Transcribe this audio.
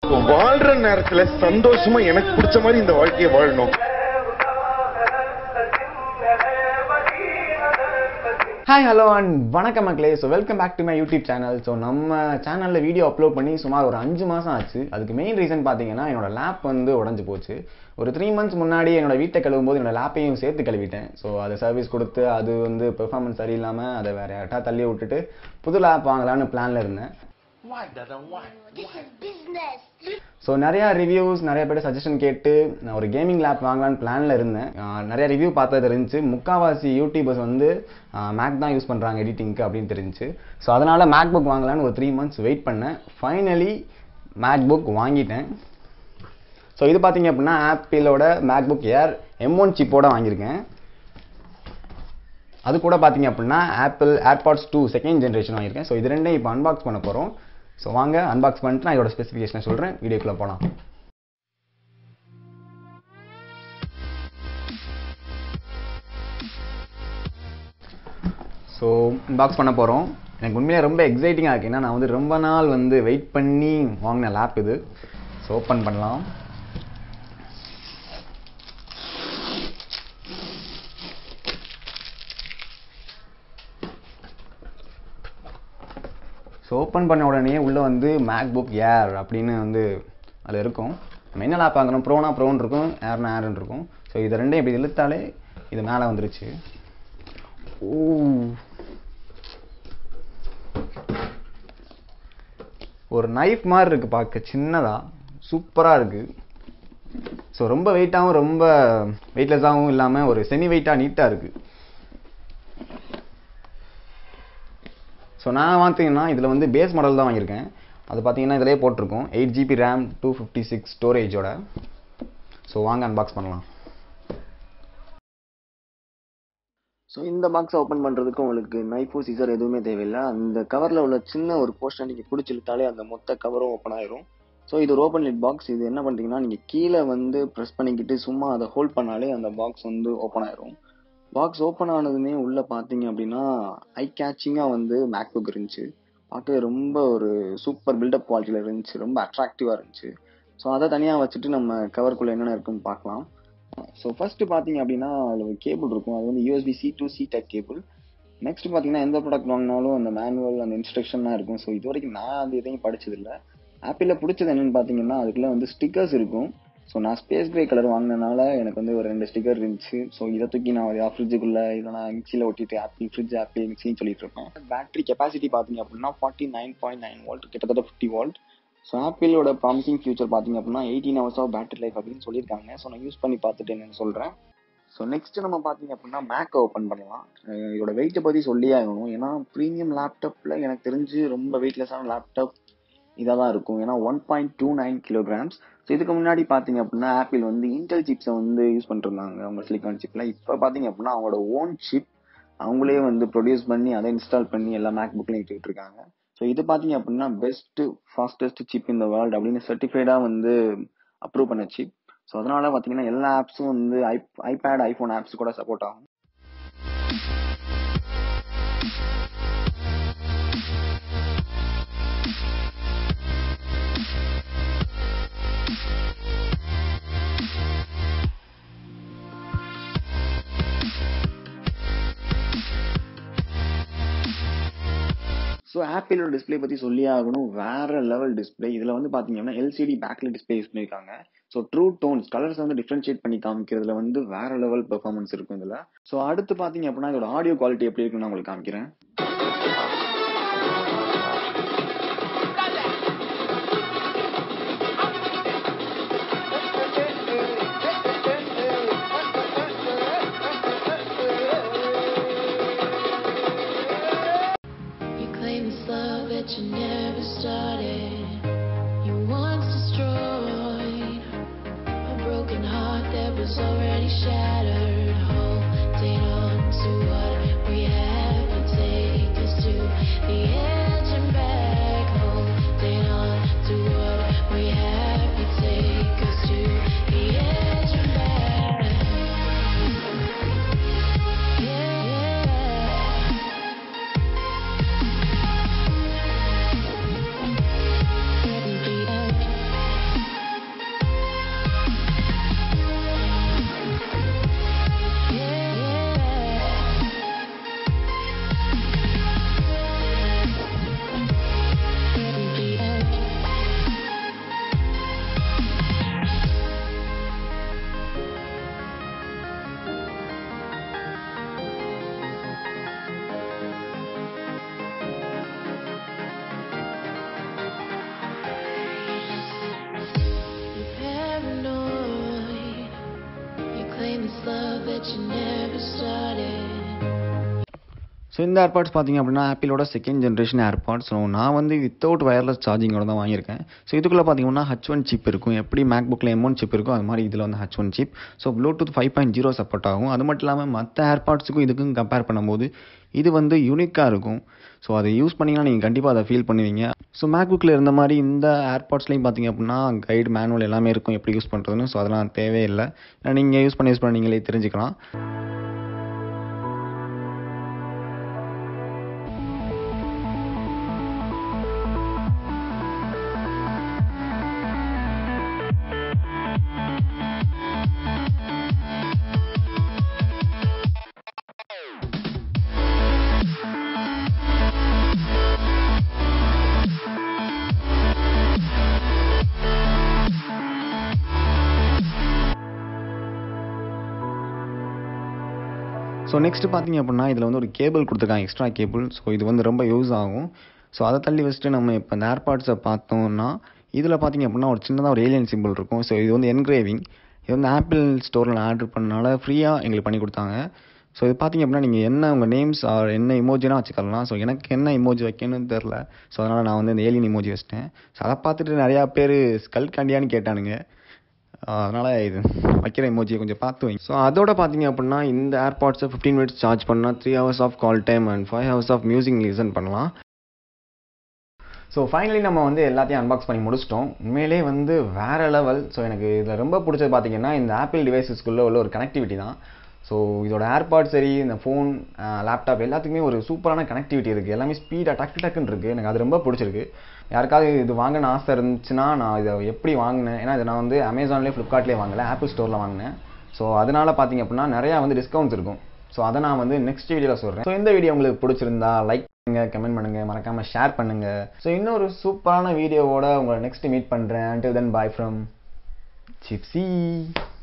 வாழ்ற நேரத்துல சந்தோஷமா எனக்கு பிடிச்ச மாதிரி இந்த வாழ்க்கையை வாழணும் ஹாய் ஹலோ அண்ட் வணக்கம் மக்களே so welcome back to my YouTube channel so நம்ம சேனலில் வீடியோ அப்லோட் பண்ணி சுமார் ஒரு அஞ்சு மாதம் ஆச்சு அதுக்கு மெயின் ரீசன் பார்த்தீங்கன்னா என்னோட லேப் வந்து உடஞ்சி போச்சு ஒரு த்ரீ மந்த்ஸ் முன்னாடி என்னோட வீட்டை கழுவும் போது என்னோட லேப்பையும் சேர்த்து கழுவிட்டேன் ஸோ அதை சர்வீஸ் கொடுத்து அது வந்து பெர்ஃபார்மன்ஸ் சரியில்லாமல் அதை வேற யார்ட்டா தள்ளி விட்டுட்டு புது லேப் வாங்கலான்னு பிளானில் இருந்தேன் This is business. ஸோ நிறையா ரிவ்யூஸ் நிறைய பேர் சஜஷன் கேட்டு நான் ஒரு கேமிங் லேப் வாங்கலான்னு பிளானில் இருந்தேன் ஆஹ் நிறைய ரிவ்யூ பார்த்தா தெரிஞ்சு முக்காவாசி யூடியூபர்ஸ் வந்து மேக் தான் யூஸ் பண்ணுறாங்க எடிட்டிங்க்கு அப்படின்னு தெரிஞ்சு ஸோ அதனால் மேக் புக் வாங்கலான்னு ஒரு த்ரீ மந்த்ஸ் வெயிட் பண்ணேன் ஃபைனலி மேக் புக் வாங்கிட்டேன் ஸோ இது பார்த்தீங்க அப்படின்னா ஆப்பிளோட MacBook Air M one சிப்போட வாங்கியிருக்கேன் அது கூட பார்த்தீங்க அப்படின்னா Apple AirPods two second generation வாங்கியிருக்கேன் ஸோ இது ரெண்டையும் இப்போ அன்பாக்ஸ் பண்ண போகிறோம் ஸோ வாங்க அன்பாக்ஸ் பண்ணிட்டு நான் இதோட ஸ்பெசிஃபிகேஷனை சொல்கிறேன் வீடியோக்குள்ளே போகலாம் ஸோ அன்பாக்ஸ் பண்ண போகிறோம் எனக்கு உண்மையிலே ரொம்ப எக்ஸைட்டிங்காக இருக்குது ஏன்னா நான் வந்து ரொம்ப நாள் வந்து வெயிட் பண்ணி வாங்கின லேப் இது ஸோ ஓப்பன் பண்ணலாம் ஸோ ஓப்பன் பண்ண உடனே உள்ளே வந்து மேக் புக் ஏர் அப்படின்னு வந்து அது இருக்கும் நம்ம என்ன லேப் வாங்குறோம் ப்ரோனா ப்ரோன்னு இருக்கும் ஏர்னா ஏர்னு இருக்கும் ஸோ இதை ரெண்டையும் இப்படி இழுத்தாலே இது மேலே வந்துருச்சு ஓ ஒரு நைஃப் மாதிரி இருக்குது பார்க்க சின்னதாக சூப்பராக இருக்குது ஸோ ரொம்ப வெயிட்டாகவும் ரொம்ப வெயிட்லெஸ்ஸாகவும் இல்லாமல் ஒரு செமி வெயிட்டாக நீட்டாக இருக்குது ஸோ நான் பார்த்தீங்கன்னா இதில் வந்து பேஸ் மாடல் தான் வாங்கியிருக்கேன் அது பார்த்தீங்கன்னா இதிலே போட்டிருக்கோம் eight GB RAM two fifty six ஸ்டோரேஜோட ஸோ வாங்க அன்பாக்ஸ் பண்ணலாம் ஸோ இந்த பாக்ஸை ஓப்பன் பண்ணுறதுக்கு உங்களுக்கு நைஃபோ சீசர் எதுவுமே தேவையில்லை அந்த கவரில் உள்ள சின்ன ஒரு போர்ஷனை நீங்கள் பிடிச்சிழுத்தாலே அந்த மொத்த கவரும் ஓப்பன் ஆயிரும் ஸோ இது ஒரு ஓப்பன் லிட் பாக்ஸ் இது என்ன பண்ணுறீங்கன்னா நீங்கள் கீழே வந்து ப்ரெஸ் பண்ணிக்கிட்டு சும்மா அதை ஹோல்ட் பண்ணாலே அந்த பாக்ஸ் வந்து ஓப்பன் ஆயிரும் பாக்ஸ் ஓப்பன் ஆனதுமே உள்ளே பார்த்தீங்க அப்படின்னா ஐ கேச்சிங்காக வந்து மேக்புக் இருந்துச்சு பார்க்கவே ரொம்ப ஒரு சூப்பர் பில்டப் குவாலிட்டியில் இருந்துச்சு ரொம்ப அட்ராக்டிவாக இருந்துச்சு ஸோ அதை தனியாக வச்சுட்டு நம்ம கவருக்குள்ளே என்னென்ன இருக்குன்னு பார்க்கலாம் ஸோ ஃபர்ஸ்ட் பார்த்தீங்க அப்படின்னா அதில் ஒரு கேபிள் இருக்கும் அது வந்து USB C to C type cable next பார்த்தீங்கன்னா எந்த ப்ராடக்ட் வாங்கினாலும் அந்த மேனுவல் அந்த இன்ஸ்ட்ரக்ஷன்லாம் இருக்கும் ஸோ இது வரைக்கும் நான் அந்த இதையும் படிச்சதில்லை ஆப்பிளில் பிடிச்சது என்னன்னு பார்த்தீங்கன்னா அதுக்குள்ள வந்து ஸ்டிக்கர்ஸ் இருக்கும் ஸோ நான் ஸ்பேஸ் கிரே கலர் வாங்கினனால எனக்கு வந்து ஒரு ரெண்டு ஸ்டிக்கர் இருந்துச்சு ஸோ இதை தூக்கி நான் ஃப்ரிட்ஜுக்குள்ளே இதை நான் மிக்சியில் ஒட்டிட்டு ஆப்பிள் ஃப்ரிட்ஜ் ஆப்பிள் மிக்சின்னு சொல்லிட்டு இருப்பேன் பேட்டரி கெப்பாசிட்டி பார்த்தீங்க அப்படின்னா forty nine point nine volt கிட்டத்தட்ட ஃபிஃப்டி வோல்ட் ஸோ ஆப்பிளோட ப்ராமிசிங் ஃபியூச்சர் பார்த்தீங்க அப்படின்னா eighteen hours of battery life அப்படின்னு சொல்லியிருக்காங்க ஸோ நான் யூஸ் பண்ணி பார்த்துட்டு என்னன்னு சொல்கிறேன் ஸோ நெக்ஸ்ட் நம்ம பார்த்தீங்க அப்படின்னா மேக்கை ஓப்பன் பண்ணலாம் அஹ் இதோட வெயிட்டை பற்றி சொல்லியே ஆகணும் ஏன்னா ப்ரீமியம் லேப்டாப்பில் எனக்கு தெரிஞ்சு ரொம்ப வெயிட்லெஸ்ஸான லேப்டாப் இதாக தான் இருக்கும் ஏன்னா one point two nine kilograms so இதுக்கு முன்னாடி பார்த்தீங்க அப்படின்னா ஆப்பிள் வந்து இன்டெல் சிப்ஸை வந்து யூஸ் பண்ணிருந்தாங்க அவங்க சிலிக்கான் சிப்பில் இப்போ பார்த்தீங்க அப்படின்னா அவங்களோட ஓன் சிப் அவங்களே வந்து ப்ரொடியூஸ் பண்ணி அதை இன்ஸ்டால் பண்ணி எல்லா மேக் புக்லையும் இட்டுக்கிட்டு இருக்காங்க ஸோ இது பார்த்தீங்க அப்படின்னா பெஸ்ட் ஃபாஸ்டஸ்ட் சிப் இந்த வேர்ல்டு அப்படின்னு சர்டிஃபைடாக வந்து அப்ரூவ் பண்ண சிப் ஸோ அதனால பார்த்தீங்கன்னா எல்லா ஆப்ஸும் வந்து ஐ ஐபேட் ஐஃபோன் ஆப்ஸ் கூட சப்போர்ட் ஆகும் ஸோ ஆப்பிளோட டிஸ்பிளே பற்றி சொல்லியே ஆகணும் வேற லெவல் டிஸ்பிளே இதில் வந்து பார்த்தீங்கன்னா எல்சிடி பேக்கில் டிஸ்பிளே யூஸ் பண்ணியிருக்காங்க ஸோ ட்ரூ டோன்ஸ் கலர்ஸ் வந்து டிஃப்ரென்ஷியேட் பண்ணி காமிக்கிறதுல வந்து வேற லெவல் பெர்ஃபார்மன்ஸ் இருக்கும் இதில் ஸோ அடுத்து பார்த்தீங்க அப்படின்னா இதோட ஆடியோ குவாலிட்டி எப்படி இருக்குன்னு நான் உங்களுக்கு காமிக்கிறேன் You claim this love that you never started. You once destroyed a broken heart that was already shattered. Holding on to what we have and take that you never started. So இந்த AirPods பார்த்தீங்க அப்படின்னா ஆப்பிளோட second generation AirPods so நான் வந்து without wireless சார்ஜிங்கோட தான் வாங்கியிருக்கேன் so இதுக்குள்ளே பார்த்தீங்கன்னா ஹச் ஒன் சிப் இருக்கும் எப்படி மேக் புக்கில் எம் ஒன் சிப் இருக்கும் அது மாதிரி இதில் வந்து H one chip so Bluetooth five point zero support ஆகும் அது மட்டும் இல்லாமல் மற்ற ஏர்பாட்ஸுக்கும் இதுக்கும் கம்பேர் பண்ணும்போது இது வந்து யூனிக்காக இருக்கும் ஸோ அதை யூஸ் பண்ணிங்கன்னா நீங்கள் கண்டிப்பாக அதை ஃபீல் பண்ணுவீங்க ஸோ மேக் புக்கில் இருந்த மாதிரி இந்த ஏர்பாட்ஸ்லையும் பார்த்தீங்க அப்படின்னா கைடு மேனுவல் எல்லாமே இருக்கும் எப்படி யூஸ் பண்ணுறதுன்னு ஸோ அதெல்லாம் தேவையில்லை ஏன்னா நீங்கள் யூஸ் பண்ணி யூஸ் பண்ணி நீங்களே தெரிஞ்சுக்கலாம் ஸோ நெக்ஸ்ட் பார்த்தீங்க அப்படின்னா இதில் வந்து ஒரு கேபிள் கொடுத்துருக்காங்க எக்ஸ்ட்ரா கேபிள் ஸோ இது வந்து ரொம்ப யூஸ் ஆகும் ஸோ அதை தள்ளி வச்சுட்டு நம்ம இப்போ இந்த ஏர்பாட்ஸை பார்த்தோம்னா இதில் பார்த்தீங்க அப்படின்னா ஒரு சின்னதாக ஒரு ஏலியன் சிம்பிள் இருக்கும் ஸோ இது வந்து என்கிரேவிங் இது வந்து ஆப்பிள் ஸ்டோரில் ஆர்டர் பண்ணனால ஃப்ரீயாக எங்களுக்கு பண்ணி கொடுத்தாங்க ஸோ இது பார்த்தீங்க அப்படின்னா நீங்கள் என்ன உங்கள் நேம்ஸ் ஆர் என்ன இமோஜினா வச்சுக்கலாம் ஸோ எனக்கு என்ன இமோஜி வைக்கணும்னு தெரில ஸோ அதனால் நான் வந்து இந்த ஏலியன் இமோஜி வச்சிட்டேன் ஸோ அதை பார்த்துட்டு நிறையா பேர் ஸ்கல் கண்டியான்னு கேட்டானுங்க அதனால் இது வைக்கிற எமோஜியை கொஞ்சம் பார்த்து வைங்க ஸோ அதோட பார்த்தீங்க அப்படின்னா இந்த ஏர்பாட்ஸை ஃபிஃப்டீன் மினிட்ஸ் சார்ஜ் பண்ணால் three hours of call time and five hours of music listen பண்ணலாம் ஸோ ஃபைனலி நம்ம வந்து எல்லாத்தையும் அன்பாக்ஸ் பண்ணி முடிச்சிட்டோம் உண்மையிலே வந்து வேற லெவல் ஸோ எனக்கு இதில் ரொம்ப பிடிச்சது பார்த்தீங்கன்னா இந்த ஆப்பிள் டிவைசஸ்க்குள்ளே உள்ள ஒரு கனெக்டிவிட்டி தான் ஸோ இதோட ஏர்பாட் சரி இந்த ஃபோன் லேப்டாப் எல்லாத்துக்குமே ஒரு சூப்பரான கனெக்டிவிட்டி இருக்குது எல்லாமே ஸ்பீடாக டக்கு டக்குன்னு இருக்குது எனக்கு அது ரொம்ப பிடிச்சிருக்கு யாருக்காவது இது வாங்கணும்னு ஆசை இருந்துச்சுன்னா நான் இதை எப்படி வாங்கினேன் ஏன்னா இதை நான் வந்து அமேசான்லேயே ஃப்ளிப்கார்ட்லேயே வாங்கல ஆப்பிள் ஸ்டோரில் வாங்கினேன் ஸோ அதனால பார்த்தீங்க அப்படின்னா நிறையா வந்து டிஸ்கவுண்ட்ஸ் இருக்கும் ஸோ அதை நான் வந்து நெக்ஸ்ட் வீடியோவில் சொல்கிறேன் ஸோ இந்த வீடியோ உங்களுக்கு பிடிச்சிருந்தா லைக் பண்ணுங்க கமெண்ட் பண்ணுங்க மறக்காம ஷேர் பண்ணுங்க ஸோ இன்னொரு சூப்பரான வீடியோவோட உங்களை நெக்ஸ்ட் மீட் பண்ணுறேன் until then bye from சிப்ஸி